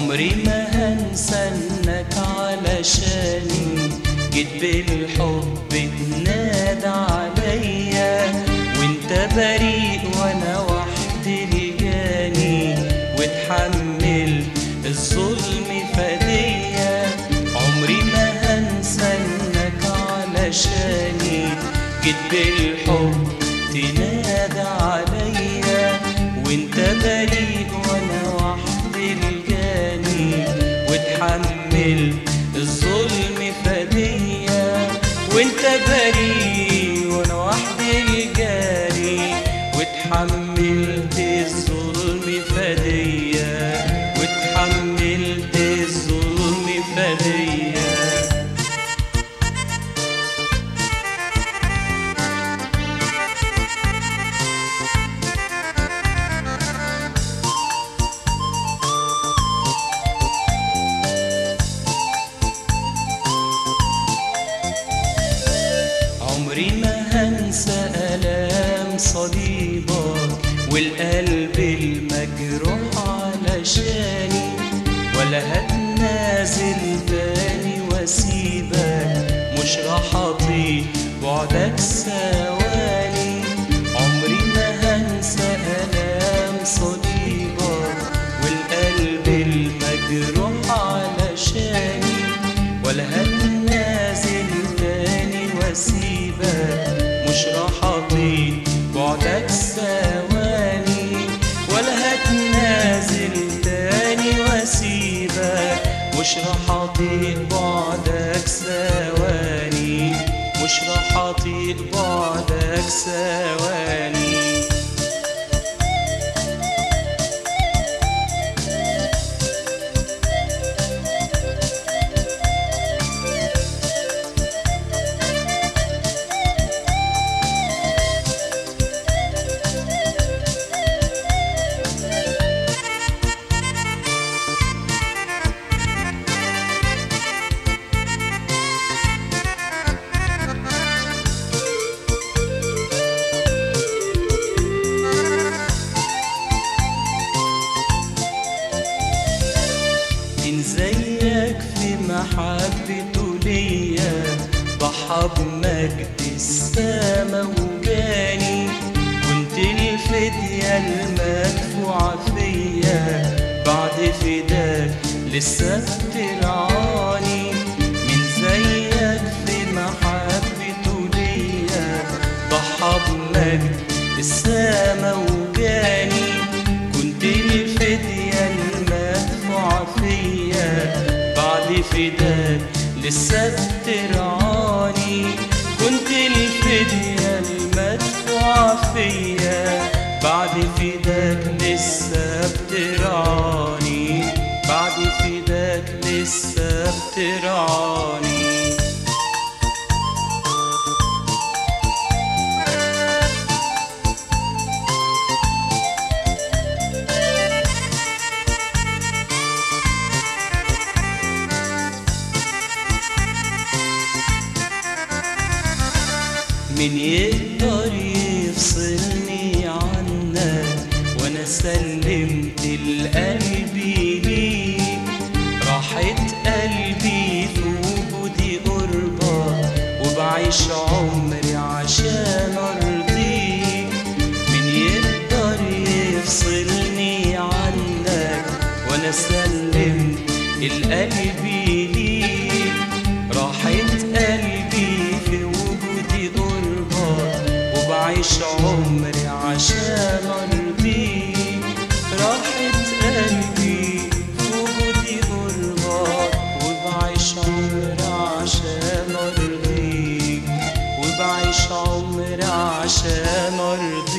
عمري ما هنسى انك علشاني جيت بالحب تنادى عليا وانت بريء وانا وحدي الجاني وتحمل الظلم فديا عمري ما هنسى انك علشاني جيت بالحب تنادى عليا وانت بريء وانا وحدي الجاني وتحمل الظلم فديا وانت بريء وانا وحدي الجاني وتحملت الظلم فديا وتحملت الظلم فديا عمري ما هنسى ألام صليبك والقلب المجروح علشاني ولا هتنازل تاني واسيبك مش راح اطيق بعدك ثواني عمري ما هنسى ألام صليبك والقلب المجروح علشاني ولا هتنازل تاني واسيبك مش راح اطيق بعدك ثواني ولا هتنازل تاني واسيبك مش راح اطيق بعدك ثواني مش راح اطيق بعدك ثواني إن زيك في محبته ليا ضحى بمجد السما وجاني كنت الفدية المدفوعة فيا بعد فداك لسه بترعاني من زيك في محبته ليا ضحى بمجد السما وجاني كنت الفدية المدفوعة فيا بعد فداك لسه بترعاني كنت الفدية المدفوعة فيا بعد فداك لسه بترعاني بعد فداك لسه بترعاني مين يقدر يفصلني عنك وانا سلمت القلب ليك راحت قلبي في وجودي قربك وبعيش عمري عشان ارضيك مين يقدر يفصلني عنك وانا سلمت القلب ليك راحت قلبي في وجودي قربك وبعيش عمري عشان ارضيك راحت قلبي في وجودي قربك وبعيش عمري عشان ارضيك وبعيش عمري عشان ارضيك